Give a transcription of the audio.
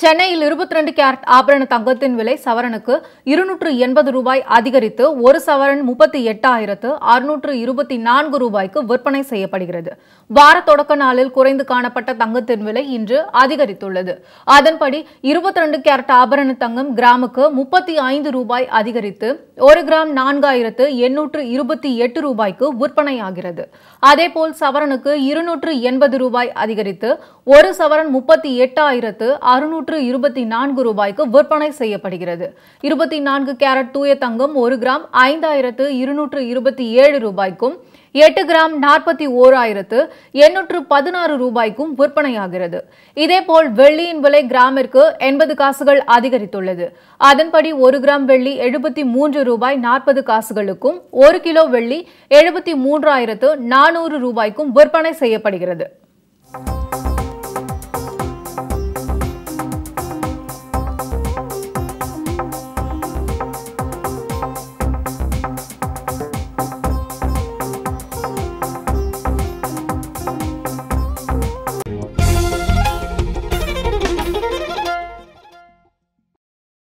சென்னையில் இருபத்தி ரெண்டு கேரட் ஆபரண தங்கத்தின் விலை சவரனுக்கு இருநூற்று எண்பது ரூபாய் அதிகரித்து ஒரு சவரன் முப்பத்தி எட்டாயிரத்து அறுநூற்று இருபத்தி நான்கு ரூபாய்க்கு விற்பனை செய்யப்படுகிறது வார தொடக்க நாளில் குறைந்து காணப்பட்ட தங்கத்தின் விலை இன்று அதிகரித்துள்ளது அதன்படி இருபத்தி ரெண்டு கேரட் ஆபரண தங்கம் கிராமுக்கு முப்பத்தி ஐந்து ரூபாய் அதிகரித்து ஒரு கிராம் நான்காயிரத்து எண்ணூற்று இருபத்தி எட்டு ரூபாய்க்கு விற்பனையாகிறது அதேபோல் சவரனுக்கு இருநூற்று எண்பது ரூபாய் அதிகரித்து ஒரு சவரன் முப்பத்தி எட்டாயிரத்து அறுநூற்று இருபத்தி நான்கு ரூபாய்க்கு விற்பனை செய்யப்படுகிறது இருபத்தி நான்கு கேரட் தூய தங்கம் ஒரு கிராம் ஐந்தாயிரத்து இருநூற்று இருபத்தி ஏழு ரூபாய்க்கும் எட்டு கிராம் நாற்பத்தி ஓராயிரத்து எண்ணூற்று பதினாறு ரூபாய்க்கும் விற்பனையாகிறது இதேபோல் வெள்ளியின் விலை கிராமிற்கு எண்பது காசுகள் அதிகரித்துள்ளது அதன்படி ஒரு கிராம் வெள்ளி எழுபத்தி மூன்று ரூபாய் நாற்பது காசுகளுக்கும் ஒரு கிலோ வெள்ளி எழுபத்தி மூன்றாயிரத்து நானூறு ரூபாய்க்கும் விற்பனை செய்யப்படுகிறது